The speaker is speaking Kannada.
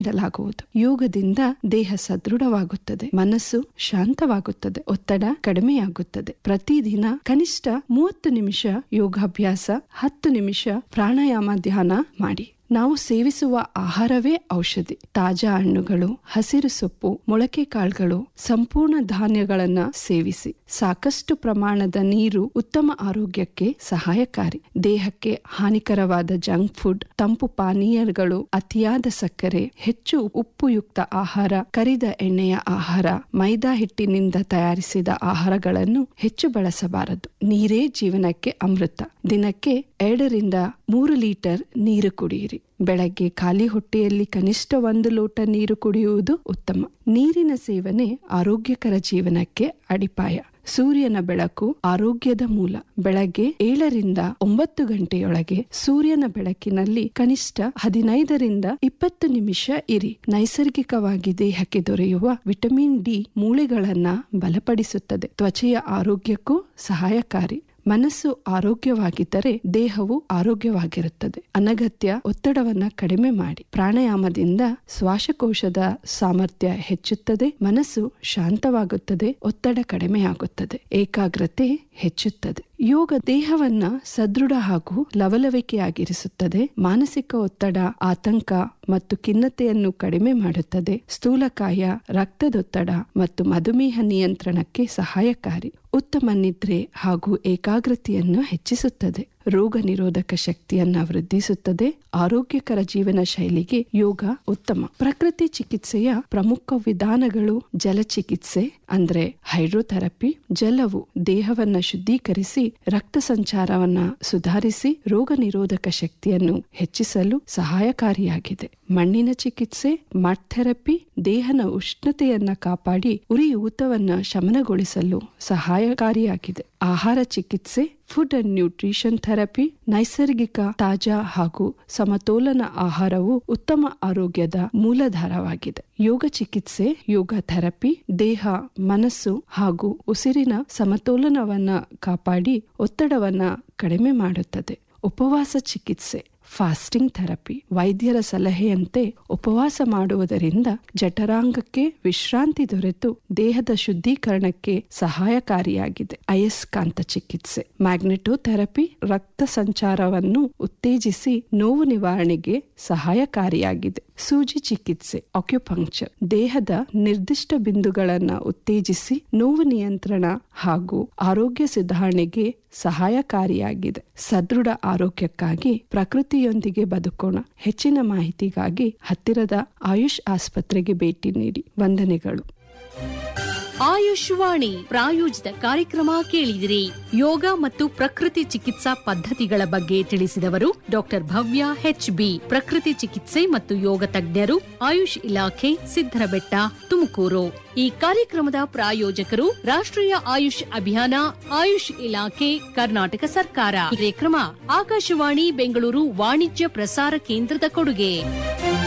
ನೀಡಲಾಗುವುದು ಯೋಗದಿಂದ ದೇಹ ಸದೃಢವಾಗುತ್ತದೆ ಮನಸ್ಸು ಶಾಂತವಾಗುತ್ತದೆ ಒತ್ತಡ ಕಡಿಮೆಯಾಗುತ್ತದೆ ಪ್ರತಿದಿನ ಕನಿಷ್ಠ ಮೂವತ್ತು ನಿಮಿಷ ಯೋಗಾಭ್ಯಾಸ ಹತ್ತು ನಿಮಿಷ ಪ್ರಾಣಾಯಾಮ ಧ್ಯಾನ ಮಾಡಿ ನಾವು ಸೇವಿಸುವ ಆಹಾರವೇ ಔಷಧಿ ತಾಜಾ ಹಣ್ಣುಗಳು ಹಸಿರು ಸೊಪ್ಪು ಮೊಳಕೆ ಕಾಳುಗಳು ಸಂಪೂರ್ಣ ಧಾನ್ಯಗಳನ್ನ ಸೇವಿಸಿ ಸಾಕಷ್ಟು ಪ್ರಮಾಣದ ನೀರು ಉತ್ತಮ ಆರೋಗ್ಯಕ್ಕೆ ಸಹಾಯಕಾರಿ ದೇಹಕ್ಕೆ ಹಾನಿಕರವಾದ ಜಂಕ್ ಫುಡ್ ತಂಪು ಪಾನೀಯಗಳು ಅತಿಯಾದ ಸಕ್ಕರೆ ಹೆಚ್ಚು ಉಪ್ಪುಯುಕ್ತ ಆಹಾರ ಕರಿದ ಎಣ್ಣೆಯ ಆಹಾರ ಮೈದಾ ಹಿಟ್ಟಿನಿಂದ ತಯಾರಿಸಿದ ಆಹಾರಗಳನ್ನು ಹೆಚ್ಚು ಬಳಸಬಾರದು ನೀರೇ ಜೀವನಕ್ಕೆ ಅಮೃತ ದಿನಕ್ಕೆ ಎರಡರಿಂದ ಮೂರು ಲೀಟರ್ ನೀರು ಕುಡಿಯಿರಿ ಬೆಳಗ್ಗೆ ಖಾಲಿ ಹೊಟ್ಟೆಯಲ್ಲಿ ಕನಿಷ್ಠ ಒಂದು ಲೋಟ ನೀರು ಕುಡಿಯುವುದು ಉತ್ತಮ ನೀರಿನ ಸೇವನೆ ಆರೋಗ್ಯಕರ ಜೀವನಕ್ಕೆ ಅಡಿಪಾಯ ಸೂರ್ಯನ ಬೆಳಕು ಆರೋಗ್ಯದ ಮೂಲ ಬೆಳಗ್ಗೆ ಏಳರಿಂದ ಒಂಬತ್ತು ಗಂಟೆಯೊಳಗೆ ಸೂರ್ಯನ ಬೆಳಕಿನಲ್ಲಿ ಕನಿಷ್ಠ ಹದಿನೈದರಿಂದ ಇಪ್ಪತ್ತು ನಿಮಿಷ ಇರಿ ನೈಸರ್ಗಿಕವಾಗಿ ದೇಹಕ್ಕೆ ದೊರೆಯುವ ವಿಟಮಿನ್ ಡಿ ಮೂಳೆಗಳನ್ನ ಬಲಪಡಿಸುತ್ತದೆ ತ್ವಚೆಯ ಆರೋಗ್ಯಕ್ಕೂ ಸಹಾಯಕಾರಿ ಮನಸ್ಸು ಆರೋಗ್ಯವಾಗಿದ್ದರೆ ದೇಹವು ಆರೋಗ್ಯವಾಗಿರುತ್ತದೆ ಅನಗತ್ಯ ಒತ್ತಡವನ್ನ ಕಡಿಮೆ ಮಾಡಿ ಪ್ರಾಣಾಯಾಮದಿಂದ ಶ್ವಾಸಕೋಶದ ಸಾಮರ್ಥ್ಯ ಹೆಚ್ಚುತ್ತದೆ ಮನಸ್ಸು ಶಾಂತವಾಗುತ್ತದೆ ಒತ್ತಡ ಕಡಿಮೆಯಾಗುತ್ತದೆ ಏಕಾಗ್ರತೆ ಹೆಚ್ಚುತ್ತದೆ ಯೋಗ ದೇಹವನ್ನ ಸದೃಢ ಹಾಗೂ ಲವಲವಿಕೆಯಾಗಿರಿಸುತ್ತದೆ ಮಾನಸಿಕ ಒತ್ತಡ ಆತಂಕ ಮತ್ತು ಖಿನ್ನತೆಯನ್ನು ಕಡಿಮೆ ಮಾಡುತ್ತದೆ ಸ್ಥೂಲಕಾಯ ರಕ್ತದೊತ್ತಡ ಮತ್ತು ಮಧುಮೇಹ ನಿಯಂತ್ರಣಕ್ಕೆ ಸಹಾಯಕಾರಿ ಉತ್ತಮ ನಿದ್ರೆ ಹಾಗೂ ಏಕಾಗ್ರತೆಯನ್ನು ಹೆಚ್ಚಿಸುತ್ತದೆ ರೋಗ ನಿರೋಧಕ ಶಕ್ತಿಯನ್ನ ವೃದ್ಧಿಸುತ್ತದೆ ಆರೋಗ್ಯಕರ ಜೀವನ ಶೈಲಿಗೆ ಯೋಗ ಉತ್ತಮ ಪ್ರಕೃತಿ ಚಿಕಿತ್ಸೆಯ ಪ್ರಮುಖ ವಿಧಾನಗಳು ಜಲಚಿಕಿತ್ಸೆ ಅಂದ್ರೆ ಹೈಡ್ರೋಥೆರಪಿ ಜಲವು ದೇಹವನ್ನ ಶುದ್ಧೀಕರಿಸಿ ರಕ್ತ ಸಂಚಾರವನ್ನ ಸುಧಾರಿಸಿ ರೋಗ ನಿರೋಧಕ ಶಕ್ತಿಯನ್ನು ಹೆಚ್ಚಿಸಲು ಸಹಾಯಕಾರಿಯಾಗಿದೆ ಮಣ್ಣಿನ ಚಿಕಿತ್ಸೆ ಮಡ್ ಥೆರಪಿ ದೇಹನ ಉಷ್ಣತೆಯನ್ನ ಕಾಪಾಡಿ ಉರಿಯೂತವನ್ನ ಶಮನಗೊಳಿಸಲು ಸಹಾಯಕಾರಿಯಾಗಿದೆ ಆಹಾರ ಚಿಕಿತ್ಸೆ ಫುಡ್ ಅಂಡ್ ನ್ಯೂಟ್ರಿಷನ್ ಥೆರಪಿ ನೈಸರ್ಗಿಕ ತಾಜಾ ಹಾಗೂ ಸಮತೋಲನ ಆಹಾರವು ಉತ್ತಮ ಆರೋಗ್ಯದ ಮೂಲಾಧಾರವಾಗಿದೆ ಯೋಗ ಚಿಕಿತ್ಸೆ ಯೋಗ ಥೆರಪಿ ದೇಹ ಮನಸ್ಸು ಹಾಗೂ ಉಸಿರಿನ ಸಮತೋಲನವನ್ನ ಕಾಪಾಡಿ ಒತ್ತಡವನ್ನ ಕಡಿಮೆ ಮಾಡುತ್ತದೆ ಉಪವಾಸ ಚಿಕಿತ್ಸೆ ಫಾಸ್ಟಿಂಗ್ ಥೆರಪಿ ವೈದ್ಯರ ಸಲಹೆಯಂತೆ ಉಪವಾಸ ಮಾಡುವುದರಿಂದ ಜಠರಾಂಗಕ್ಕೆ ವಿಶ್ರಾಂತಿ ದೊರೆತು ದೇಹದ ಶುದ್ಧೀಕರಣಕ್ಕೆ ಸಹಾಯಕಾರಿಯಾಗಿದೆ ಅಯಸ್ಕಾಂತ ಚಿಕಿತ್ಸೆ ಮ್ಯಾಗ್ನೆಟೋಥೆರಪಿ ರಕ್ತ ಸಂಚಾರವನ್ನು ಉತ್ತೇಜಿಸಿ ನೋವು ನಿವಾರಣೆಗೆ ಸಹಾಯಕಾರಿಯಾಗಿದೆ ಸೂಜಿ ಚಿಕಿತ್ಸೆ ಆಕ್ಯುಪಂಕ್ಚರ್ ದೇಹದ ನಿರ್ದಿಷ್ಟ ಬಿಂದುಗಳನ್ನ ಉತ್ತೇಜಿಸಿ ನೋವು ನಿಯಂತ್ರಣ ಹಾಗೂ ಆರೋಗ್ಯ ಸುಧಾರಣೆಗೆ ಸಹಾಯಕಾರಿಯಾಗಿದೆ ಸದೃಢ ಆರೋಗ್ಯಕ್ಕಾಗಿ ಪ್ರಕೃತಿಯೊಂದಿಗೆ ಬದುಕೋಣ ಹೆಚ್ಚಿನ ಮಾಹಿತಿಗಾಗಿ ಹತ್ತಿರದ ಆಯುಷ್ ಆಸ್ಪತ್ರೆಗೆ ಭೇಟಿ ನೀಡಿ ವಂದನೆಗಳು ಆಯುಷ್ವಾಣಿ ಪ್ರಾಯೋಜಿತ ಕಾರ್ಯಕ್ರಮ ಕೇಳಿದಿರಿ ಯೋಗ ಮತ್ತು ಪ್ರಕೃತಿ ಚಿಕಿತ್ಸಾ ಪದ್ಧತಿಗಳ ಬಗ್ಗೆ ತಿಳಿಸಿದವರು ಡಾಕ್ಟರ್ ಭವ್ಯ ಹೆಚ್ ಬಿ ಪ್ರಕೃತಿ ಚಿಕಿತ್ಸೆ ಮತ್ತು ಯೋಗ ತಜ್ಞರು ಆಯುಷ್ ಇಲಾಖೆ ಸಿದ್ದರಬೆಟ್ಟ ತುಮಕೂರು ಈ ಕಾರ್ಯಕ್ರಮದ ಪ್ರಾಯೋಜಕರು ರಾಷ್ಟ್ರೀಯ ಆಯುಷ್ ಅಭಿಯಾನ ಆಯುಷ್ ಇಲಾಖೆ ಕರ್ನಾಟಕ ಸರ್ಕಾರ ಕಾರ್ಯಕ್ರಮ ಆಕಾಶವಾಣಿ ಬೆಂಗಳೂರು ವಾಣಿಜ್ಯ ಪ್ರಸಾರ ಕೇಂದ್ರದ ಕೊಡುಗೆ